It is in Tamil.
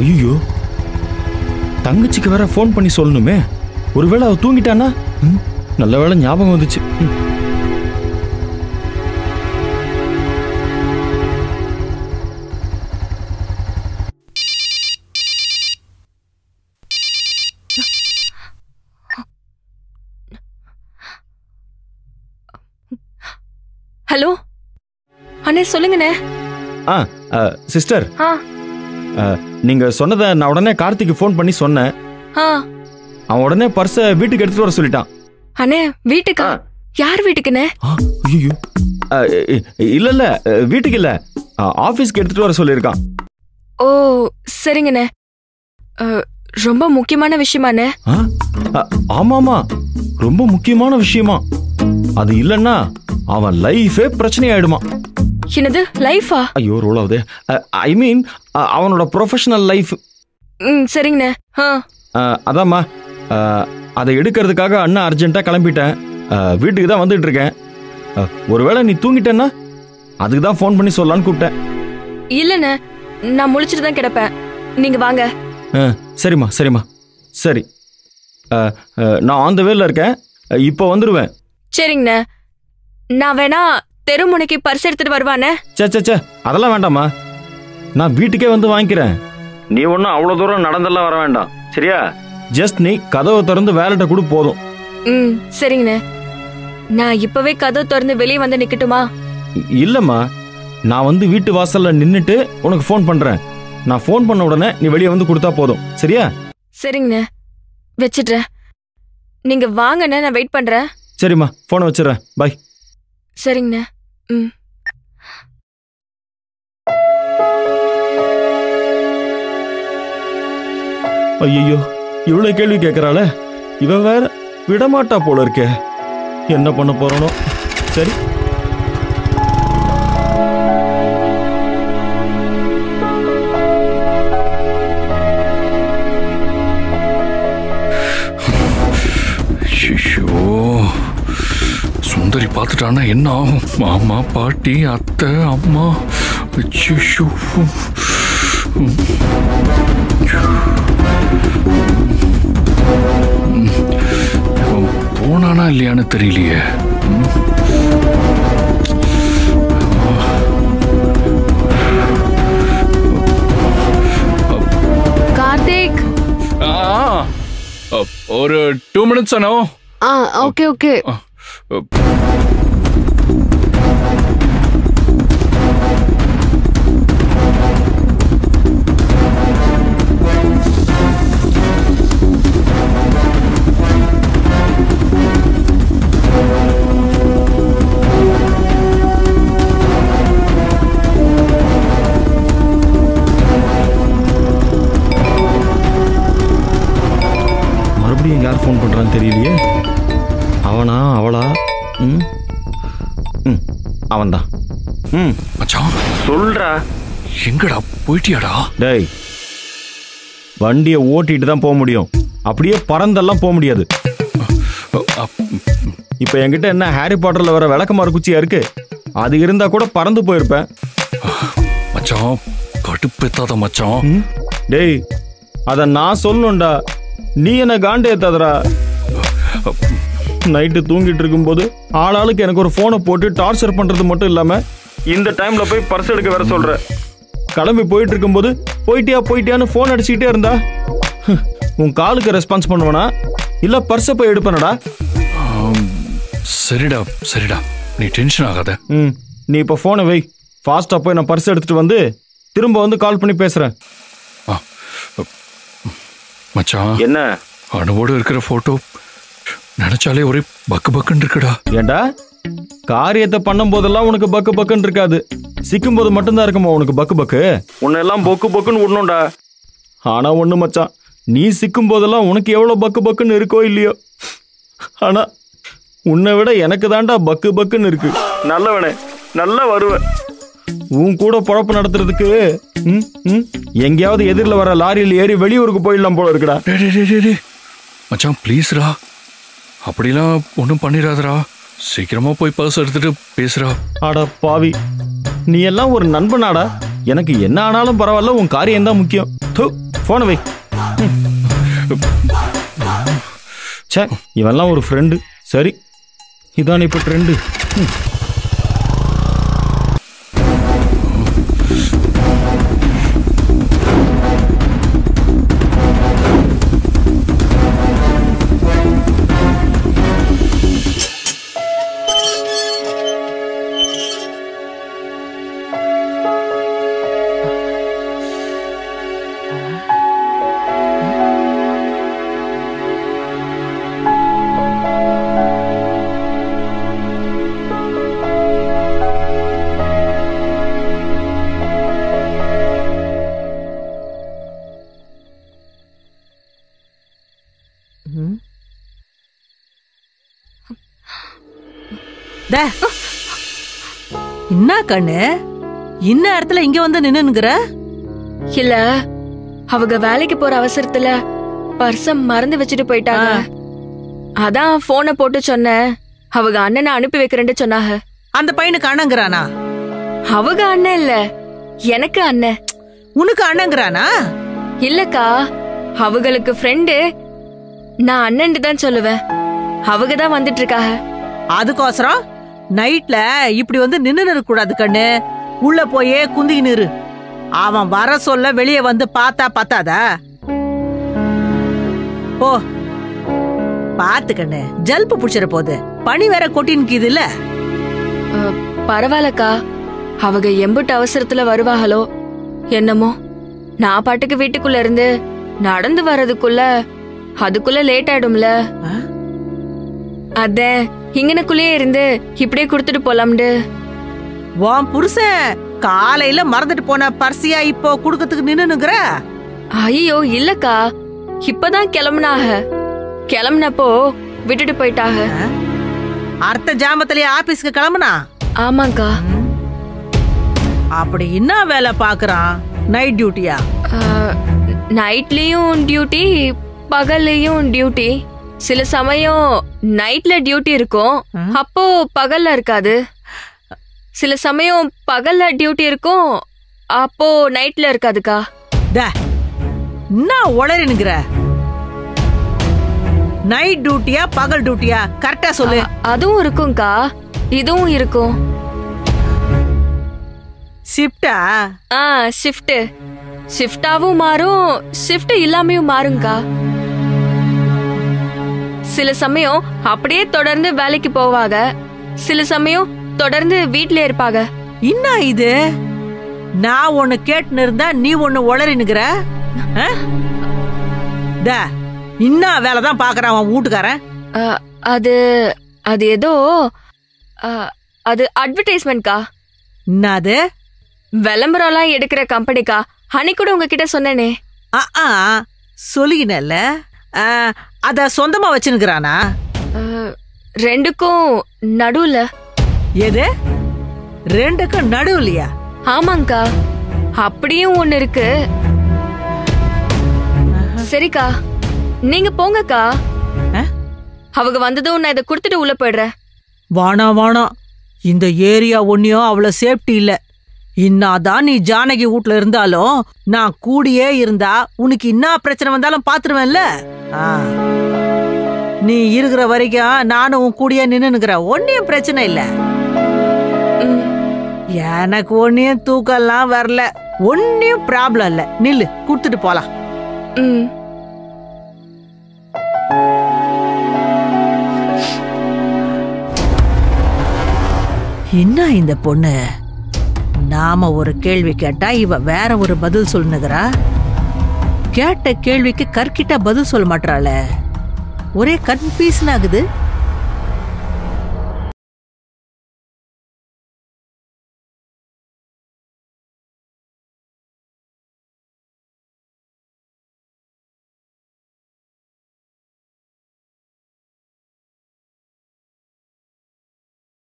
ஐயோ தங்கச்சிக்கு வேற ஃபோன் பண்ணி சொல்லணுமே ஒருவேளை அவ தூங்கிட்டானா ம், நல்ல வேளை ஞாபகம் வந்துச்சு ம். ஹலோ அண்ணே சொல்லுங்கண்ணே ஆ சிஸ்டர் ஆ நீங்க சொன்னதை நான் உடனே கார்த்திக்கு ஃபோன் பண்ணி சொன்னேன் ஆ அவன் உடனே பர்ஸை வீட்டுக்கு எடுத்துட்டு வர சொல்லிட்டான் அண்ணே வீட்டுக்கா யார் வீட்டுக்குண்ணே ஐயோ இல்ல இல்ல அஹ், வீட்டுக்கு இல்ல அஹ், ஆபீஸ்க்கு எடுத்துட்டு வர சொல்லியிருக்கான் ஓ சரிங்கண்ணே அ, ரொம்ப முக்கியமான விஷயமாண்ணே ஆ? அ, ஆமாமா ரொம்ப முக்கியமான விஷயமா அது இல்லைன்னா அவன் லைஃபே பிரச்சனை ஆயிடுமா என்னது லைஃபா ஐயோ ரோல் ஆகுது ஐ மீன் அவனோட ப்ரொஃபஷனல் லைஃப் ம் சரிங்கண்ணே ஆ அதாம்மா அஹ், அதை எடுக்கிறதுக்காக அண்ணா அர்ஜென்ட்டாக கிளம்பிட்டேன் அஹ், வீட்டுக்கு தான் வந்துட்டு இருக்கேன் அஹ், ஒருவேளை நீ தூங்கிட்டேன்னா அதுக்கு தான் ஃபோன் பண்ணி சொல்லலான்னு கூப்பிட்டேன் இல்லண்ணே நான் முழிச்சிட்டு தான் கிடப்பேன் நீங்க வாங்க அஹ், சரிம்மா சரிம்மா சரி அஹ், அஹ், நான் ஆன் த வேல இருக்கேன் அஹ், இப்போ வந்துடுவேன் சரிங்கண்ணே நான் வேணா தெருமுனைக்கு பர்ஸ் எடுத்துட்டு வருவானே சே சே சே அதெல்லாம் வேண்டாம்மா நான் வீட்டுக்கே வந்து வாங்கிக்கிறேன் நீ ஒன்றும் அவ்வளோ தூரம் நடந்தெல்லாம் வர வேண்டாம் சரியா ஜஸ்ட் நீ கதவை திறந்து வேலைட்ட கூட போதும் ம் சரிங்கண்ணே நான் இப்பவே கதவு திறந்து வெளியே வந்து நிக்கட்டுமா இ- இல்லைம்மா நான் வந்து வீட்டு வாசல்ல நின்றுட்டு உனக்கு ஃபோன் பண்ணுறேன் நான் ஃபோன் பண்ண உடனே நீ வெளியே வந்து கொடுத்தா போதும் சரியா சரிங்கண்ணே வச்சிடுறேன் நீங்க வாங்கண்ணே நான் வெயிட் பண்றேன் சரிம்மா ஃபோனை வச்சிடுறேன் பாய் சரிங்கண்ணே ம் ஐயோ இவ்வளோ கேள்வி கேட்குறாளே இவ வேற விடமாட்டா போல இருக்கே என்ன பண்ண போறனோ சரி ஐயோ சுந்தரி பார்த்துட்டானா என்ன ஆகும் மாமா பாட்டி அத்தை அம்மா ஐயோ போனானா இல்லையான்னு தெரியலையே கார்த்திக் ஆ, ஆ, ஒரு டூ மினிட்ஸ் அனோ ஆ ஓகே ஓகே மறுபடியும் யார் ஃபோன் பண்ணுறான்னு தெரியலையே அவனா அவளா ம் ம் அவன்தான் ம் மச்சான் சொல்றா எங்கடா போயிட்டியாடா டேய் வண்டியை ஓட்டிட்டு தான் போக முடியும் அப்படியே பறந்தெல்லாம் போக முடியாது அ, இப்போ என்கிட்ட என்ன ஹாரி பாட்டரில் வர விளக்கமாறு குச்சியா இருக்கு அது இருந்தா கூட பறந்து போயிருப்பேன் மச்சான் கடுப்பேத்தாத மச்சான் ம்? டேய் அத நான் சொல்லணும்டா நீ என்ன காண்டு ஏத்தாதடா நைட்டு தூங்கிட்டு இருக்கும்போது ஆளாளுக்கு எனக்கு ஒரு ஃபோனை போட்டு டார்ச்சர் பண்றது மட்டும் இல்லாம இந்த டைம்ல போய் பர்ஸ் எடுக்க வேற சொல்ற கிளம்பி போயிட்டு இருக்கும்போது போயிட்டியா போயிட்டியான்னு ஃபோன் அடிச்சுக்கிட்டே இருந்தா ஹம், உன் காலுக்கு ரெஸ்பான்ஸ் பண்ணுவனா இல்ல பர்ஸை போய் எடுப்பனடா ஆம், சரிடா சரிடா நீ டென்ஷன் ஆகாத ம் நீ இப்போ ஃபோனை வை ஃபாஸ்ட்டாக போய் நான் பர்ஸ் எடுத்துட்டு வந்து திரும்ப வந்து கால் பண்ணி பேசுறேன் மச்சான் என்ன அணுவோடு இருக்கிற போட்டோ நினைச்சாலே ஒரே பக்கு பக்குன்னு இருக்குடா ஏண்டா காரியத்தை பண்ணும் போதெல்லாம் உனக்கு பக்கு பக்குன்னு இருக்காது சிக்கும் போது மட்டும்தான் இருக்குமா உனக்கு பக்கு பக்கு உன்னை எல்லாம் பொக்கு பொக்குன்னு விடணும்டா ஆனா ஒண்ணு மச்சான் நீ சிக்கும் போதெல்லாம் உனக்கு எவ்வளவு பக்கு பக்குன்னு இருக்கோ இல்லையோ ஆனா உன்னை விட எனக்கு தான்டா பக்கு பக்குன்னு இருக்கு நல்லவனே நல்லா வருவ உன் கூட பொழப்பு நடத்துறதுக்கு ம், ம், எங்கேயாவது எதிரில் வர லாரியில் ஏறி வெளியூருக்கு போயிடலாம் போல இருக்குடா டே டே டே, டே டே மச்சான் ப்ளீஸ்ரா அப்படிலாம் ஒன்றும் பண்ணிடாதடா சீக்கிரமா போய் பர்ஸ் எடுத்துட்டு பேசுறா அட பாவி நீ எல்லாம் ஒரு நண்பனாடா எனக்கு என்ன ஆனாலும் பரவாயில்ல உன் காரியம் தான் முக்கியம் போன வை ச்சே இவன்லாம் ஒரு ஃப்ரெண்டு சரி இதான் இப்போ ட்ரெண்டு டே. என்ன கண்ணு இன்ன இடத்துல இங்க வந்து நின்னுங்கிற இல்ல அவங்க வேலைக்கு போற அவசரத்துல பர்ச மறந்து வச்சுட்டு போயிட்டாங்க அதான் போனை போட்டு சொன்னேன் அவங்க அண்ணனை அனுப்பி வைக்கிறேன்னு சொன்னாங்க அந்த பையனுக்கு அண்ணங்கிறானா அவங்க அண்ணன் இல்ல எனக்கு அண்ணன் உனக்கு அண்ணங்கிறானா இல்லக்கா அவங்களுக்கு ஃப்ரெண்டு நான் அண்ணன் தான் சொல்லுவேன் அவங்க தான் வந்துட்டு இருக்காங்க அதுக்கோசரம் நைட்ல இப்படி வந்து நின்னு இருக்க கூடாது கண்ணு உள்ள போயே குந்திக்கின்னு இரு அவன் வர சொல்ல வெளியே வந்து பார்த்தா பத்தாதா ஓ பாத்து கண்ணு ஜல்பு புடிச்சிட போகுது பனி வேற கொட்டின்னுக்குது இல்ல அஹ், பரவாயில்லக்கா அவங்க எம்புட்டு அவசரத்துல வருவாங்களோ என்னமோ நான் பாட்டுக்கு வீட்டுக்குள்ள இருந்து நடந்து வர்றதுக்குள்ள அதுக்குள்ள லேட் ஆயிடும்ல ஆ? அத இங்கனக்குள்ளேயே இருந்து இப்படியே கொடுத்துட்டு போலாம்டு உன் புருஷன் காலையில மறந்துட்டு போன பர்சியா இப்போ குடுக்கறதுக்கு நின்னுங்கிற ஐயோ இல்லக்கா இப்பதான் கிளம்புனாக கிளம்புனப்போ விட்டுட்டு போயிட்டாக அர்த்த ஜாமத்திலேயே ஆபீஸ்க்கு கிளம்புனா ஆமாக்கா அப்படி என்ன வேலை பாக்குறான் நைட் டியூட்டியா அஹ், நைட்லயும் டியூட்டி பகல்லையும் டியூட்டி சில சமயம் நைட்ல டியூட்டி இருக்கும் அப்போ பகல்ல இருக்காது சில சமயம் பகல்ல டியூட்டி இருக்கும் அப்போ நைட்ல இருக்காதுக்கா ட என்ன உளறினுங்கிற நைட் டியூட்டியா பகல் டியூட்டியா கரெக்டா சொல்லு அ- அதுவும் இருக்கும்க்கா இதுவும் இருக்கும் ஷிஃப்டா ஆ ஷிஃப்ட் ஷிஃப்டாவும் மாறும் ஷிஃப்ட் இல்லாமையும் மாறுங்கக்கா சில சமயம் அப்படியே தொடர்ந்து வேலைக்கு போவாங்க சில சமயம் தொடர்ந்து வீட்லயே இருப்பாங்க என்ன இது நான் ஒன்னு கேட்டுன்னு இருந்தா நீ ஒன்னு உளறினுங்கிற ஆ? ட என்ன வேலை தான் பாக்குறான் அவன் வீட்டுக்காரன் அ, அது அது ஏதோ அ, அது அட்வர்டைஸ்மெண்ட்க்கா என்னது விளம்பரம்லாம் எடுக்கிற கம்பெனிக்கா அன்னைக்கு கூட உங்ககிட்ட சொன்னேனே ஆ ஆ சொல்லிக்கினல்ல அத சொந்தமா வச்சுனுக்குறானா அ, ரெண்டுக்கும் நடுவுல எது ரெண்டுக்கும் நடுவுலையா ஆமாங்கக்கா அப்படியும் ஒண்ணு இருக்கு சரிக்கா நீங்க போங்கக்கா ஆ? அவங்க வந்ததும் நான் இதை கொடுத்துட்டு உள்ள போயிடுறேன் வாணாம் வாணாம் இந்த ஏரியா ஒன்னியும் அவ்வளவு சேஃப்டி இல்ல இன்னாதான் நீ ஜானகி வீட்ல இருந்தாலும் நான் கூடியே இருந்தா உனக்கு என்ன பிரச்சனை வந்தாலும் பாத்துருவேன்ல ஆ. நீ இருக்கிற வரைக்கும் நானும் உன் கூடியே நின்னுக்கிறேன் ஒன்னியும் பிரச்சனை இல்ல ம், எனக்கு ஒன்னியும் தூக்கம்லாம் வரல ஒன்னியும் ப்ராப்ளம் இல்ல நில்லு கொடுத்துட்டு போலாம் ம். என்ன இந்த பொண்ணு நாம ஒரு கேள்வி கேட்டா இவ வேற ஒரு பதில் சொல்லுனுகிறா கேட்ட கேள்விக்கு கற்கிட்ட பதில் சொல்ல மாட்டாளே ஒரே கன்ஃபியூஷன் ஆகுது